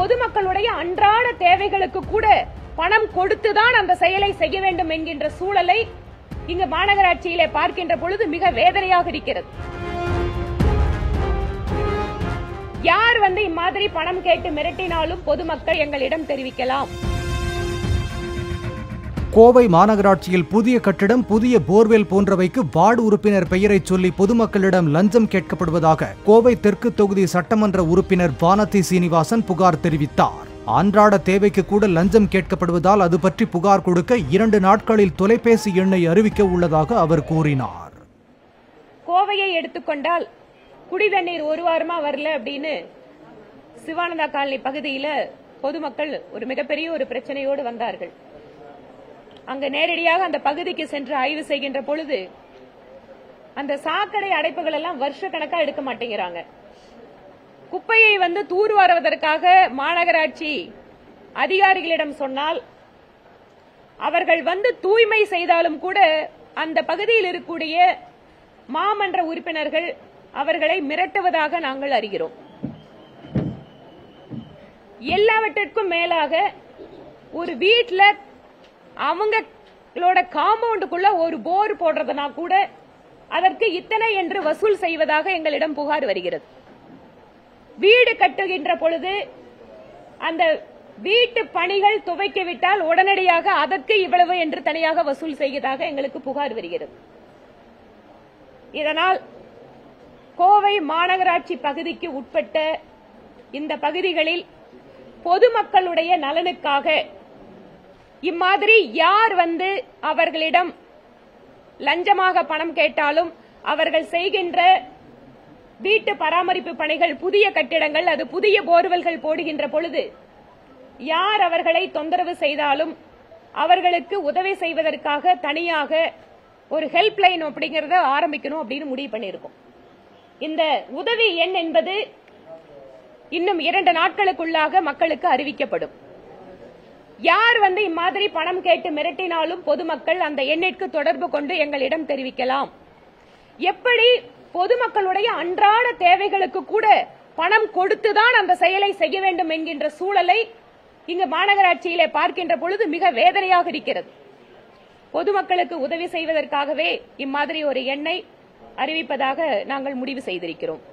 பொதுமக்களுடைய அன்றாட தேவைகளுக்கு கூட பணம் கொடுத்துதான் அந்த செயலை செய்ய வேண்டும் என்கின்ற சூழலை இங்கு மாநகராட்சியிலே பார்க்கின்ற பொழுது மிக வேதனையாக இருக்கிறது யார் வந்து இம்மாதிரி பணம் கேட்டு மிரட்டினாலும் பொதுமக்கள் எங்களிடம் தெரிவிக்கலாம் கோவை மாநகராட்சியில் புதிய கட்டிடம் புதிய போர்வெல் போன்றவைக்கு வார்டு உறுப்பினர் பெயரை சொல்லி பொதுமக்களிடம் லஞ்சம் கேட்கப்படுவதாக கோவை தெற்கு தொகுதி சட்டமன்ற உறுப்பினர் வானதி சீனிவாசன் புகார் தெரிவித்தார் அன்றாட தேவைக்கு கூட லஞ்சம் கேட்கப்படுவதால் அது பற்றி புகார் கொடுக்க இரண்டு நாட்களில் தொலைபேசி எண்ணை அறிவிக்க உள்ளதாக அவர் கூறினார் கோவையை எடுத்துக்கொண்டால் குடிதண்ணீர் ஒரு வாரமா வரல அப்படின்னு சிவானந்தா காலனி பகுதியில பொதுமக்கள் ஒரு மிகப்பெரிய ஒரு பிரச்சனையோடு வந்தார்கள் அங்க நேரடியாக அந்த பகுதிக்கு சென்று ஆய்வு செய்கின்ற பொழுது அந்த சாக்கடை அடைப்புகள் எல்லாம் வருஷ கணக்கா எடுக்க மாட்டேங்கிறாங்க குப்பையை வந்து தூர்வாருவதற்காக மாநகராட்சி அதிகாரிகளிடம் சொன்னால் அவர்கள் வந்து தூய்மை செய்தாலும் கூட அந்த பகுதியில் இருக்கக்கூடிய மாமன்ற உறுப்பினர்கள் அவர்களை மிரட்டுவதாக நாங்கள் அறிகிறோம் எல்லாவற்றிற்கும் மேலாக ஒரு வீட்ல அவங்களோட காம்பவுண்டுக்குள்ள ஒரு போர் போடுறதுனா கூட அதற்கு இத்தனை என்று வசூல் செய்வதாக எங்களிடம் புகார் வருகிறது வீடு கட்டுகின்ற பொழுது அந்த வீட்டு பணிகள் துவைக்கிவிட்டால் உடனடியாக அதற்கு இவ்வளவு என்று தனியாக வசூல் செய்வதாக எங்களுக்கு புகார் வருகிறது இதனால் கோவை மாநகராட்சி பகுதிக்கு உட்பட்ட இந்த பகுதிகளில் பொதுமக்களுடைய நலனுக்காக இம்மாதிரி யார் வந்து அவர்களிடம் லஞ்சமாக பணம் கேட்டாலும் அவர்கள் செய்கின்ற வீட்டு பராமரிப்பு பணிகள் புதிய கட்டிடங்கள் அது புதிய போர்வெல்கள் போடுகின்ற பொழுது யார் அவர்களை தொந்தரவு செய்தாலும் அவர்களுக்கு உதவி செய்வதற்காக தனியாக ஒரு ஹெல்ப் லைன் அப்படிங்கறத ஆரம்பிக்கணும் அப்படின்னு முடிவு பண்ணியிருக்கோம் இந்த உதவி எண் என்பது இன்னும் இரண்டு நாட்களுக்குள்ளாக மக்களுக்கு அறிவிக்கப்படும் யார் வந்து இம்மாதிரி பணம் கேட்டு மிரட்டினாலும் பொதுமக்கள் அந்த எண்ணிற்கு தொடர்பு கொண்டு எங்களிடம் தெரிவிக்கலாம் எப்படி பொதுமக்களுடைய அன்றாட தேவைகளுக்கு கூட பணம் கொடுத்துதான் அந்த செயலை செய்ய வேண்டும் என்கின்ற சூழலை இங்கு மாநகராட்சியிலே பார்க்கின்ற பொழுது மிக வேதனையாக இருக்கிறது பொதுமக்களுக்கு உதவி செய்வதற்காகவே இம்மாதிரி ஒரு எண்ணை அறிவிப்பதாக நாங்கள் முடிவு செய்திருக்கிறோம்